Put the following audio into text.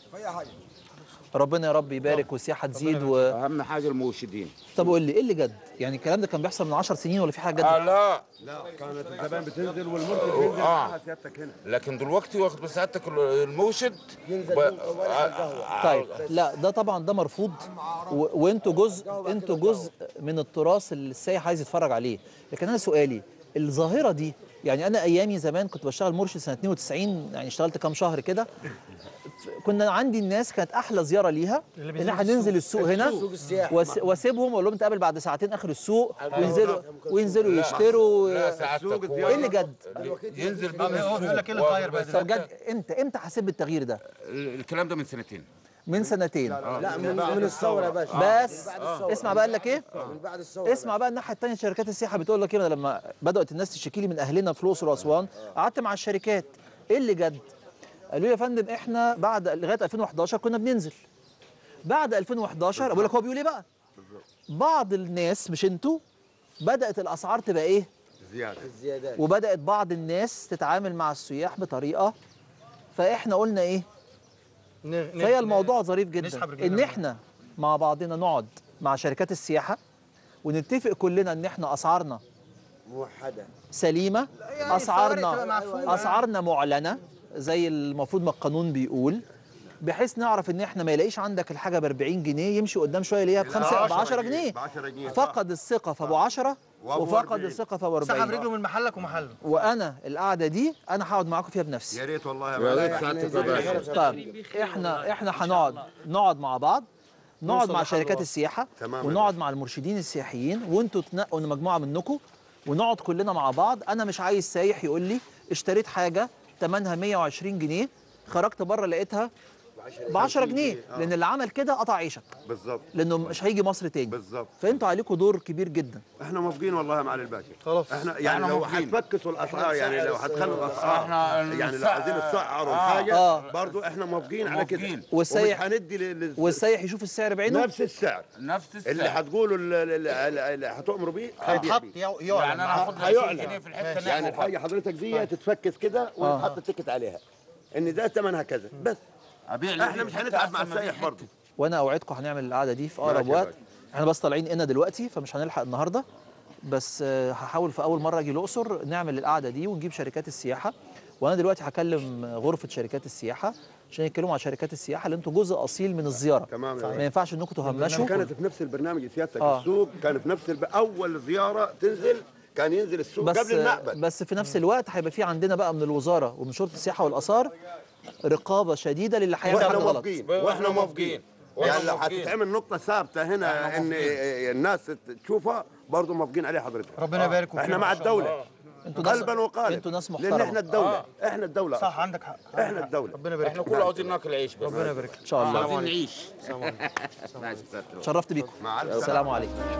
في حاجه ربنا يا رب يبارك والسياحه تزيد و... اهم حاجه المرشدين طب قول لي ايه اللي جد يعني الكلام ده كان بيحصل من 10 سنين ولا في حاجه جد آه لا لا كانت الزبائن بتنزل والمرشد بينزل آه. معاها سيادتك هنا لكن دلوقتي واخد بسعادتك المرشد ينزل ب... يوم أول آه، القهوة. طيب لا ده طبعا ده مرفوض و... وانتوا جزء انتوا جزء من التراث اللي السايح عايز يتفرج عليه لكن انا سؤالي الظاهره دي يعني انا ايامي زمان كنت بشتغل مرشد سنه 92 يعني اشتغلت كام شهر كده ف- كنا عندي الناس كانت احلى زياره ليها ان احنا ننزل السوق هنا سوق السياحة. وأس- واسيبهم واقول لهم نتقابل بعد ساعتين اخر السوق وينزلوا وينزلوا يشتروا لا سعادتك هو ايه اللي جد؟ ينزل بين هو بيقول لك ايه اللي اتغير بقى طب جد امتى امتى حسيت بالتغيير ده؟ الكلام ده من سنتين من سنتين لا من من الثوره يا باشا بس بعد الثورة. اسمع بقى قال لك ايه؟ من بعد الثوره اسمع بقى الناحيه الثانيه شركات السياحه بتقول لك ايه أنا لما بدات الناس تشتكي لي من اهلنا في الاقصر واسوان قعدت مع الشركات ايه اللي جد؟ قالوا لي يا فندم احنا بعد لغايه 2011 كنا بننزل بعد 2011 بقول لك هو بيقول ايه بقى؟ بعض الناس مش انتوا بدات الاسعار تبقى ايه؟ زياده الزيادات وبدات بعض الناس تتعامل مع السياح بطريقه فاحنا قلنا ايه؟ فهي الموضوع ظريف جدا نسحب رجلنا ان منها. احنا مع بعضنا نقعد مع شركات السياحه ونتفق كلنا ان احنا اسعارنا موحده سليمه يعني الفوارق تبقى اسعارنا معفوفة. اسعارنا معلنه زي المفروض ما القانون بيقول بحيث نعرف ان احنا ما يلاقيش عندك الحاجه ب 40 جنيه يمشي قدام شويه يلاقيها بخمسه ب 10 جنيه ب 10 جنيه فقد الثقه فابو 10 وأبو وفقد 40. الثقه فابو سحب 40 رجله من محلك ومحله وانا القعده دي انا هقعد معاكم فيها بنفسي يا ريت والله يا يا ريت سعادتك يا باشا طيب احنا احنا هنقعد نقعد مع بعض نقعد مع شركات السياحه تمام يا ونقعد مع المرشدين السياحيين وانتوا تنقوا مجموعه منكم ونقعد كلنا مع بعض انا مش عايز سايح يقول لي اشتريت حاجه ثمنها 120 جنيه خرجت بره لقيتها ب 10 جنيه آه. لان اللي عمل كده قطع عيشك بالظبط لانه مش هيجي مصر تاني بالظبط فانتوا عليكم دور كبير جدا احنا موافقين والله يا معالي الباشا خلاص. احنا يعني احنا لو موافقين. هتفكسوا الاسعار يعني لو هتخلوا الاسعار احنا يعني لو نسعر- عايزين تسعروا آه. الحاجه آه. برضو احنا موافقين على كده موافقين. والسيح- ومش هندي لل- لل- والسايح يشوف السعر بعينه نفس السعر نفس السعر اللي هتقولوا اللي, اللي, اللي هتؤمروا بيه هيبيع هيتحط بيه. يعلن يعني انا هاخد لي 20 هيعلن. جنيه في الحته يعني اللي الحاجه حضرتك دي تتفكس كده ويتحط التيكت عليها ان ده ثمنها كذا بس ابيع لي احنا مش حتة هنتعب مع أحسن ما أبيع السايح برضو وانا اوعدكم هنعمل القعده دي في اقرب ماشي يا وقت باشا. احنا بس طالعين هنا دلوقتي فمش هنلحق النهارده بس آه، هحاول في اول مره اجي الاقصر نعمل القعده دي ونجيب شركات السياحه وانا دلوقتي هكلم غرفه شركات السياحه عشان يتكلموا مع شركات السياحه اللي انتوا جزء اصيل من الزياره تمام يا ما باشا. ينفعش انكم تهمشوا كانت في نفس البرنامج سيادتك آه. السوق كان في نفس الب... اول زياره تنزل كان ينزل السوق بس قبل المعبد بس في نفس الوقت هيبقى في عندنا بقى من الوزاره ومن شرطه السياحه والاثار رقابه شديده للي هيعمل واحنا حاجه غلط موافقين واحنا واحنا موافقين. موافقين واحنا يعني لو موافقين. هتتعمل نقطه ثابته هنا ان الناس تشوفها برضه موافقين عليها حضرتك ربنا يبارك فيك احنا مع الدوله انتوا ناس قلبا وقالبا انتوا ناس لان محترمه احنا الدوله احنا الدوله صح عندك حق احنا الدوله ربنا يبارك احنا فيك كله عاوزين ناكل عيش بس ربنا يبارك ان شاء الله عاوزين نعيش ماشي شرفت بيكم مع ألف السلام عليكم